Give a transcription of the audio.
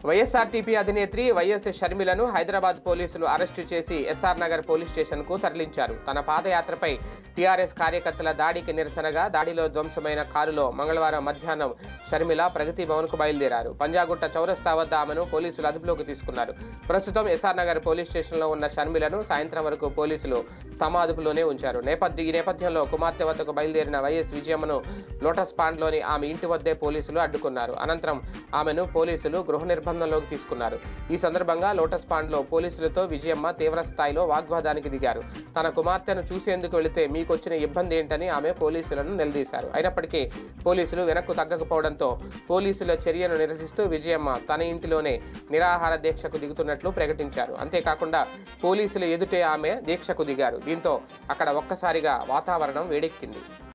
YSRTP అధినేత్రి వైఎస్ షర్మిలను హైదరాబాద్ పోలీసులు అరెస్టు చేసి ఎస్ఆర్ నగర్ పోలీస్ స్టేషన్కు తరలించారు తన పాదయాత్రపై టీఆర్ఎస్ కార్యకర్తల దాడికి నిరసనగా దాడిలో ధ్వంసమైన కారులో మంగళవారం మధ్యాహ్నం షర్మిల ప్రగతి భవన్కు బయలుదేరారు పంజాగుట్ట చౌరస్తా వద్ద ఆమెను పోలీసులు అదుపులోకి తీసుకున్నారు ప్రస్తుతం ఎస్ఆర్ నగర్ పోలీస్ స్టేషన్లో ఉన్న షర్మిలను సాయంత్రం వరకు పోలీసులు తమ అదుపులోనే ఉంచారు నేపథ్య ఈ నేపథ్యంలో కుమార్తె వద్దకు బయలుదేరిన వైఎస్ విజయమ్మను లోటస్ పాండ్లోని ఆమె ఇంటి వద్దే పోలీసులు అడ్డుకున్నారు అనంతరం ఆమెను పోలీసులు గృహ నిర్బంధంలోకి తీసుకున్నారు ఈ సందర్భంగా లోటస్ పాండ్లో పోలీసులతో విజయమ్మ తీవ్ర స్థాయిలో వాగ్వాదానికి దిగారు తన కుమార్తెను చూసేందుకు వెళితే మీకొచ్చిన ఇబ్బంది ఏంటని ఆమె పోలీసులను నిలదీశారు అయినప్పటికీ పోలీసులు వెనక్కు తగ్గకపోవడంతో పోలీసుల చర్యను నిరసిస్తూ విజయమ్మ తన ఇంటిలోనే నిరాహార దీక్షకు దిగుతున్నట్లు ప్రకటించారు అంతేకాకుండా పోలీసుల ఎదుటే ఆమె దీక్షకు దిగారు దీంతో అక్కడ ఒక్కసారిగా వాతావరణం వేడెక్కింది